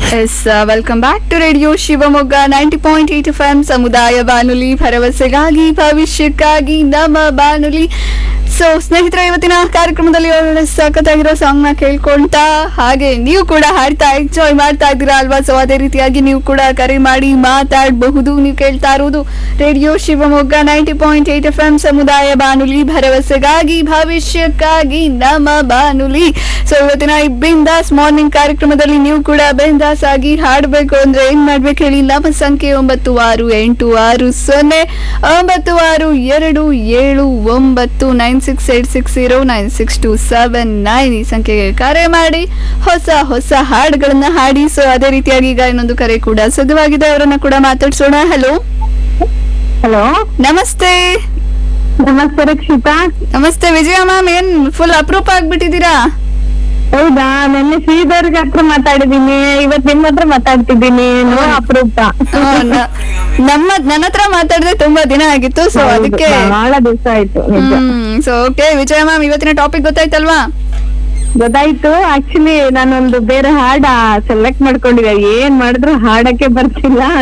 S welcome back to radio Shivamogga ninety point eight F M ಸಮುದಾಯ ಬಾನುಲಿ ಭರವಸೆಗಾಗಿ ಭವಿಷ್ಯಕ್ಕಾಗಿ ನಮ್ಮ ಬಾನುಲಿ ಸೊ ಸ್ನೇಹಿತರೆ ಇವತ್ತಿನ ಕಾರ್ಯಕ್ರಮದಲ್ಲಿ ಒಳ್ಳೆ ಸಖತ್ತಾಗಿರೋ ಸಾಂಗ್ ನ ಕೇಳ್ಕೊಂತಾ ಹಾಗೆ ನೀವು ಕೂಡ ಹಾಡ್ತಾ ಎಂಜಾಯ್ ಮಾಡ್ತಾ ಇದ್ದೀರಾ ಅಲ್ವಾ ಸೊ ಅದೇ ರೀತಿಯಾಗಿ ನೀವು ಕೂಡ ಕರೆ ಮಾಡಿ ಮಾತಾಡಬಹುದು ನೀವು ಕೇಳ್ತಾ ಇರೋದು radio Shivamogga ninety point eight F M ಸಮುದಾಯ ಬಾನುಲಿ ಭರವಸೆಗಾಗಿ ಭವಿಷ್ಯಕ್ಕಾಗಿ ನಮ್ಮ ಬಾನುಲಿ ಸೊ ಇವತ್ತಿನ ಈ ಬಿಂದಾಸ್ ಮಾರ್ನಿಂಗ್ ಕಾರ್ಯಕ್ರಮದಲ್ಲಿ ನೀವು ಕೂಡ ಬಿಂದಾಸ್ ಆಗಿ ಹಾಡಬೇಕು ಅಂದ್ರೆ ಏನ್ ಮಾಡ್ಬೇಕು ಹೇಳಿ ನಮ್ಮ ಸಂಖ್ಯೆ ಒಂಬತ್ತು ಆರು ಎಂಟು ಆರು ಸೊನ್ನೆ ಒಂಬತ್ತು ಆರು ಎರಡು ಏಳು ಒಂಬತ್ತು nine six eight six zero nine six two seven nine ಈ ಸಂಖ್ಯೆಗೆ ಕರೆ ಮಾಡಿ ಹೊಸ ಹೊಸ ಹಾಡುಗಳನ್ನ ಹಾಡಿ ಸೊ ಅದೇ ರೀತಿಯಾಗಿ ಈಗ ಇನ್ನೊಂದು ಕರೆ ಕೂಡ ಸಿದ್ಧವಾಗಿದೆ ಅವರನ್ನ ಕೂಡ ಮಾತಾಡ್ಸೋಣ ಹಲೋ ಹಲೋ ನಮಸ್ತೆ ನಮಸ್ತೆ ರಕ್ಷಿತಾ ನಮಸ್ತೆ ವಿಜಯ ಮ್ಯಾಮ್ ಏನ್ ಫುಲ್ ಅಪರೂಪ ಆಗ್ಬಿಟ್ಟಿದ್ದೀರಾ ಹೌದಾ ನೆನ್ನೆ ಶ್ರೀಧರ್ಗ ಹತ್ರ ಮಾತಾಡಿದೀನಿ ಇವತ್ ನಿಮ್ ಹತ್ರ ಮಾತಾಡ್ತಿದ್ದೀನಿ ನೋ ಅಪರೂಪ ಆ, ನ- ನಮ್ಮ ನನ್ನ ಹತ್ರ ಮಾತಾಡಿದ್ರೆ ತುಂಬಾ ದಿನ ಆಗಿತ್ತು ಸೊ ಹೌದು, ಅದಕ್ಕೆ ಬಹಳ ದಿವಸ ಆಯ್ತು ನಿಜ. Hmm so okay Vijaya ma'am ಇವತ್ತಿನ ಟಾಪಿಕ್ ಗೊತ್ತಾಯ್ತಲ್ವಾ ಗೊತ್ತಾಯ್ತು ಆಕ್ಚುಲಿ ನಾನೊಂದು ಬೇರೆ ಹಾಡ ಸೆಲೆಕ್ಟ್ ಮಾಡ್ಕೊಂಡಿದ್ದೆ ಏನ್ ಮಾಡಿದ್ರು ಹಾಡಕ್ಕೆ ಬರ್ತಿಲ್ಲ